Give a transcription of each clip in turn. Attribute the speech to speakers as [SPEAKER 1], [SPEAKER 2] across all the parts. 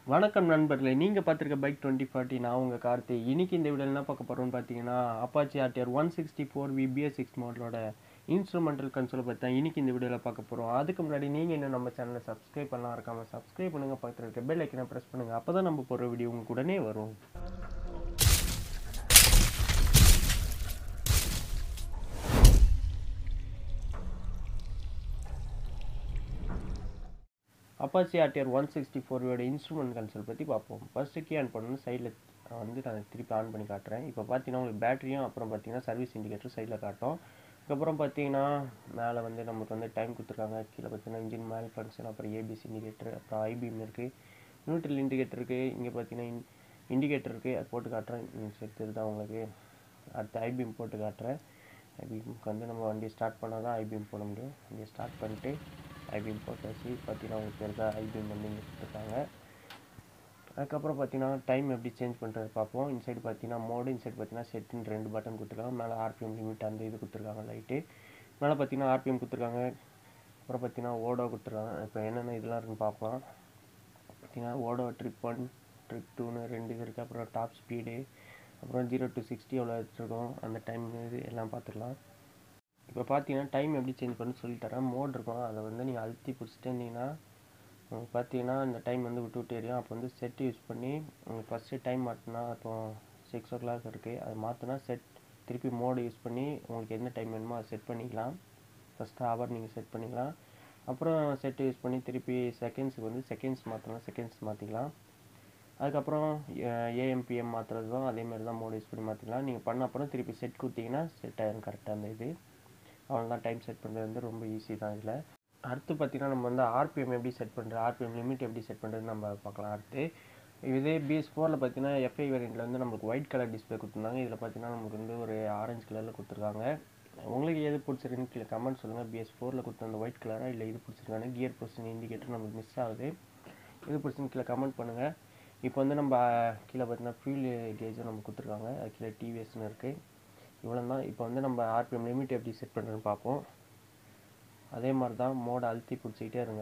[SPEAKER 1] வணக்கம் நண்பர்களே நீங்கள் பார்த்துருக்க பைக் டுவெண்ட்டி ஃபார்ட்டி நான் உங்கள் கார்த்தி இன்னைக்கு இந்த வீடியோவில் என்ன பார்க்க போகிறோம்னு பார்த்தீங்கன்னா Apache RTR one sixty four V BS six மாடலோட இன்ஸ்ட்ருமெண்டல் கன்சோலை பற்றி தான் இன்னைக்கு இந்த வீடியோவில் பார்க்க போகிறோம் அதுக்கு முன்னாடி நீங்கள் இன்னும் நம்ம சேனலை சப்ஸ்கிரைப் பண்ணலாம் இருக்காம சப்ஸ்கிரைப் பண்ணுங்கள் பக்கத்தில் இருக்க பெல் ஐக்கனை ப்ரெஸ் பண்ணுங்கள் அப்போ தான் நம்ம போடுற வீடியோ உங்களுக்கு உடனே வரும் அப்பாச்சி ஆர்டிஆர் ஒன் சிக்ஸ்டி ஃபோரோட இன்ஸ்ட்ருமெண்ட் கன்சோல் பற்றி பார்ப்போம் ஃபஸ்ட்டு கீ ஆன் பண்ணணும் சைடில் வந்து நான் திருப்பி ஆன் பண்ணி காட்டுறேன் இப்போ பார்த்தீங்கன்னா உங்களுக்கு பேட்டரியும் அப்புறம் பார்த்தீங்கன்னா சர்வீஸ் இண்டிகேட்டர் சைடில் காட்டும் அதுக்கப்புறம் பார்த்தீங்கன்னா மேலே வந்து நமக்கு வந்து டைம் கொடுத்துருக்காங்க கீழே பார்த்தீங்கன்னா இன்ஜின் மேல் ஃபங்க்ஷன் அப்புறம் ஏபிசி இண்டிகேட்டர் அப்புறம் ஐபிஎம் இருக்குது நியூட்ரல் இண்டிகேட்டர் இருக்குது இங்கே பார்த்தீங்கன்னா இன் இண்டிகேட்டர் இருக்குது அது போட்டு காட்டுறேன் சேர்த்து தான் உங்களுக்கு அடுத்து ஐபிஎம் போட்டு காட்டுறேன் ஐபிஎம்க்கு வந்து நம்ம வண்டியை ஸ்டார்ட் பண்ணால் தான் ஐபிஎம் போட முடியும் வண்டியை ஸ்டார்ட் பண்ணிட்டு ஐபிஎம் போட்டாச்சு பார்த்தீங்கன்னா உங்களுக்கு பெருசாக ஐபிஎம் வந்து இங்கே கொடுத்துருக்காங்க அதுக்கப்புறம் பார்த்தீங்கன்னா டைம் எப்படி சேஞ்ச் பண்ணுறது பார்ப்போம் இன்சைடு பார்த்தீங்கன்னா மோடு இன்சைடு பார்த்தீங்கன்னா செட்டுன்னு ரெண்டு பட்டன் கொடுத்துருக்காங்க மேலே ஆர்பிஎம் லிமிட் அந்த இது கொடுத்துருக்காங்க லைட்டு மேலே பார்த்தீங்கன்னா ஆர்பிஎம் கொடுத்துருக்காங்க அப்புறம் பார்த்தீங்கன்னா ஓடோ கொடுத்துருக்காங்க இப்போ என்னென்ன இதெல்லாம் இருக்குன்னு பார்க்கலாம் பார்த்தீங்கன்னா ஓடோ ட்ரிப் ஒன் ட்ரிப் டூன்னு ரெண்டு இது இருக்குது அப்புறம் டாப் ஸ்பீடு அப்புறம் ஜீரோ டு சிக்ஸ்டி எவ்வளோ வச்சுருக்கோம் அந்த டைம் இது எல்லாம் பார்த்துக்கலாம் இப்போ பார்த்தீங்கன்னா டைம் எப்படி சேஞ்ச் பண்ணு சொல்லி தரேன் மோட் இருக்கும் அதை வந்து நீங்கள் அழுத்தி பிடிச்சிட்டே இருந்தீங்கன்னா உங்களுக்கு பார்த்தீங்கன்னா இந்த டைம் வந்து விட்டு விட்டு எரியும் அப்போ வந்து செட் யூஸ் பண்ணி உங்களுக்கு ஃபஸ்ட்டு டைம் மாட்டினா இப்போ சிக்ஸ் ஓ கிளாக் இருக்குது அது மாற்றினா செட் திருப்பி மோடு யூஸ் பண்ணி உங்களுக்கு எந்த டைம் வேணுமோ அதை செட் பண்ணிக்கலாம் ஃபஸ்ட்டு ஹவர் நீங்கள் செட் பண்ணிக்கலாம் அப்புறம் செட்டு யூஸ் பண்ணி திருப்பி செகண்ட்ஸுக்கு வந்து செகண்ட்ஸ் மாற்றலாம் செகண்ட்ஸ் மாற்றிக்கலாம் அதுக்கப்புறம் ஏஎம்பிஎம் மாற்றுறதும் அதேமாதிரி தான் மோடு யூஸ் பண்ணி மாற்றிக்கலாம் நீங்கள் பண்ண அப்புறம் திருப்பி செட் கொடுத்தீங்கன்னா செட் ஆயிரும் கரெக்டாக அந்த இது அவ்வளோதான் டைம் செட் பண்ணுறது வந்து ரொம்ப ஈஸி தான் இதில் அடுத்து பார்த்திங்கன்னா நம்ம வந்து ஆர்பிஎம் எப்படி செட் பண்ணுறது ஆர்பிஎம் லிமிட் எப்படி செட் பண்ணுறதுன்னு நம்ம பார்க்கலாம் அடுத்து இதே பிஎஸ் ஃபோரில் பார்த்தீங்கன்னா எஃப்ஐ வேரியண்ட்டில் வந்து நம்மளுக்கு ஒயிட் கலர் டிஸ்பிளே கொடுத்துருந்தாங்க இதில் பார்த்தீங்கன்னா நமக்கு வந்து ஒரு ஆரஞ்சு கலரில் கொடுத்துருக்காங்க உங்களுக்கு எது பிடிச்சிருக்குன்னு கீழே கமெண்ட் சொல்லுங்கள் பிஎஸ் ஃபோரில் கொடுத்த அந்த ஒயிட் கலராக இல்லை இது பிடிச்சிருக்காங்க கியர் பொசிஷன் இண்டிகேட்டர் நமக்கு மிஸ் ஆகுது இது பிடிச்சின்னு கீழே கமெண்ட் பண்ணுங்கள் இப்போ வந்து நம்ம கீழே பார்த்தீங்கன்னா ஃபியூல் கேஜும் நம்ம கொடுத்துருக்காங்க அது கீழே டிவிஎஸ்னு இருக்குது இவ்வளோ தான் இப்போ வந்து நம்ம ஆர்பிஎம் லிமிட் எப்படி செட் பண்ணுறதுன்னு பார்ப்போம் அதே மாதிரி தான் மோடை அழுத்தி பிடிச்சிக்கிட்டே இருங்க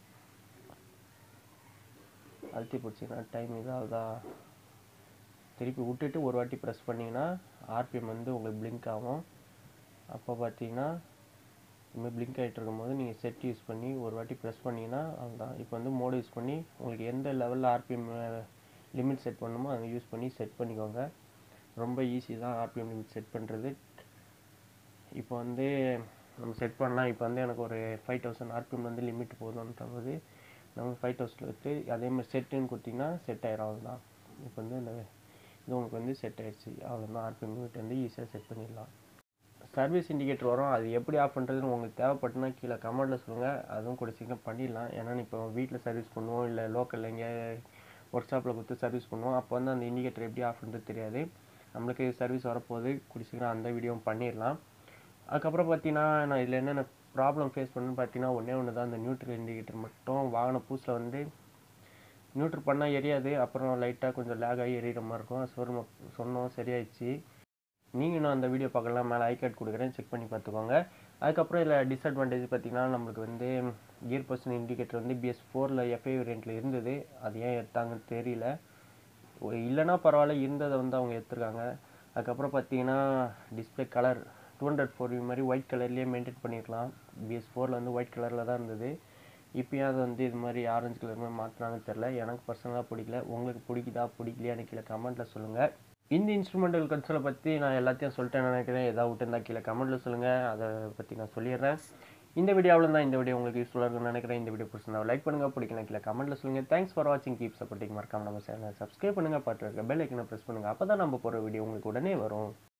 [SPEAKER 1] அழுத்தி பிடிச்சிங்கன்னா டைம் இதாகுதா திருப்பி விட்டுட்டு ஒரு வாட்டி ப்ரெஸ் பண்ணிங்கன்னா ஆர்பிஎம் வந்து உங்களுக்கு பிளிங்க் ஆகும் அப்போ பார்த்தீங்கன்னா இதுமாதிரி பிளிங்க் ஆகிட்டு இருக்கும்போது நீங்கள் செட் யூஸ் பண்ணி ஒரு வாட்டி ப்ரெஸ் பண்ணிங்கன்னா அதுதான் இப்போ வந்து மோடு யூஸ் பண்ணி உங்களுக்கு எந்த லெவலில் ஆர்பிஎம் லிமிட் செட் பண்ணணுமோ அதை யூஸ் பண்ணி செட் பண்ணிக்கோங்க ரொம்ப ஈஸி தான் ஆர்பிஎம் லிமிட் செட் பண்ணுறது இப்போ வந்து நம்ம செட் பண்ணலாம் இப்போ வந்து எனக்கு ஒரு ஃபைவ் தௌசண்ட் ஆர்பிஎம் வந்து லிமிட் போதும்ன்றது நம்ம ஃபைவ் தௌசண்ட் எடுத்து அதே மாதிரி செட்டுன்னு கொடுத்தீங்கன்னா செட் ஆயிரும் அவ்வளோதான் இப்போ வந்து இந்த இது உங்களுக்கு வந்து செட் ஆயிடுச்சு அவ்வளோதான் ஆர்பிஎம் லிமிட் வந்து ஈஸியாக செட் பண்ணிடலாம் சர்வீஸ் இண்டிகேட்டர் வரும் அது எப்படி ஆஃப் பண்ணுறதுன்னு உங்களுக்கு தேவைப்பட்டுனா கீழே கமெண்ட்டில் சொல்லுங்கள் அதுவும் கூட சீக்கிரம் பண்ணிடலாம் ஏன்னா இப்போ வீட்டில் சர்வீஸ் பண்ணுவோம் இல்லை லோக்கலில் எங்கேயா ஒர்க் ஷாப்பில் கொடுத்து சர்வீஸ் பண்ணுவோம் அப்போ வந்து அந்த இண்டிகேட்டர் எப்படி ஆஃப் பண்ணுறது தெரியாது நம்மளுக்கு சர்வீஸ் வரப்போகுது கூடி சீக்கிரம் அந்த வீடியோவும் பண்ணிடலாம் அதுக்கப்புறம் பார்த்தீங்கன்னா நான் இதில் என்னென்ன ப்ராப்ளம் ஃபேஸ் பண்ணுன்னு பார்த்தீங்கன்னா ஒன்றே ஒன்று தான் இந்த நியூட்ரல் இண்டிகேட்டர் மட்டும் வாங்கின புதுசில் வந்து நியூட்ரல் பண்ணால் எரியாது அப்புறம் லைட்டாக கொஞ்சம் லேக் ஆகி எரியிற மாதிரி இருக்கும் சொன்ன சொன்னோம் சரியாயிடுச்சு நீங்கள் நான் அந்த வீடியோ பார்க்கலாம் மேலே ஐ கார்டு கொடுக்குறேன் செக் பண்ணி பார்த்துக்கோங்க அதுக்கப்புறம் இதில் டிஸ்அட்வான்டேஜ் பார்த்தீங்கன்னா நம்மளுக்கு வந்து கியர் பர்சன் இண்டிகேட்டர் வந்து பிஎஸ் ஃபோரில் எஃப்ஐ வேரியண்ட்டில் இருந்தது அது ஏன் எடுத்தாங்கன்னு தெரியல இல்லைனா பரவாயில்ல இருந்ததை வந்து அவங்க எடுத்துருக்காங்க அதுக்கப்புறம் பார்த்தீங்கன்னா display colour two hundred four மாதிரி ஒயிட் கலர்லேயே மெயின்டைன் பண்ணியிருக்கலாம் பிஎஸ் ஃபோரில் வந்து ஒயிட் கலரில் தான் இருந்தது இப்போயும் அது வந்து இது மாதிரி ஆரஞ்சு கலர் மாதிரி மாற்றினாங்கன்னு தெரில எனக்கு பர்சனலாக பிடிக்கல உங்களுக்கு பிடிக்குதா பிடிக்கலையான்னு கீழே கமெண்ட்டில் சொல்லுங்கள் இந்த இன்ஸ்ட்ருமெண்டல் கன்சோலை பற்றி நான் எல்லாத்தையும் சொல்லிட்டேன் நினைக்கிறேன் ஏதாவது விட்டுருந்தா கீழே கமெண்ட்டில் சொல்லுங்கள் அதை பற்றி நான் சொல்லிடுறேன் இந்த வீடியோ தான் இந்த வீடியோ உங்களுக்கு யூஸ்ஃபுல்லாக இருக்கும்னு நினைக்கிறேன் இந்த வீடியோ பிடிச்சிருந்தா லைக் பண்ணுங்கள் பிடிக்கல கீழே கமெண்ட்டில் சொல்லுங்கள் தேங்க்ஸ் ஃபார் வாட்சிங் கீப் சப்போர்ட்டிங் மறக்காம நம்ம சேனல் சப்ஸ்கிரைப் பண்ணுங்கள் பார்த்து இருக்க பெல் ஐக்கனை ப்ரெஸ் பண்ணுங்கள் அப்போ தான் நம்ம போகிற வீடியோ உங்களுக்கு உடனே வரும்